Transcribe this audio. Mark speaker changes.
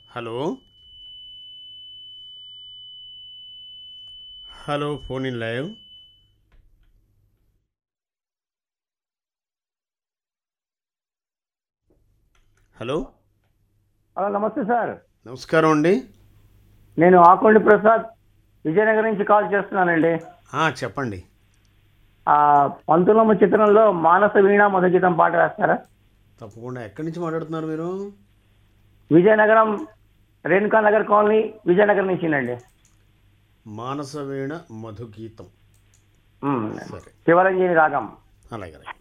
Speaker 1: Hello hello phone in live hello
Speaker 2: hello నమస్తే sir
Speaker 1: నమస్కారం అండి
Speaker 2: నేను ఆకొండి ప్రసాద్ విజయనగరం నుంచి కాల్ చేస్తున్నానండి
Speaker 1: ఆ, చెప్పండి
Speaker 2: ఆ పంతులమ్మ చిత్రంలో మానస వీణ మధుగీతం పాట రాస్తారా
Speaker 1: తప్పకుండా ఎక్కడి నుంచి మాట్లాడుతున్నారు మీరు
Speaker 2: విజయనగరం రేణుకా నగర్ కాలనీ విజయనగరం నుంచినండి
Speaker 1: మానసవీణ మధుగీతం
Speaker 2: ఉమ్.
Speaker 1: సరే
Speaker 2: శివరంజని రాగం
Speaker 1: అలాగే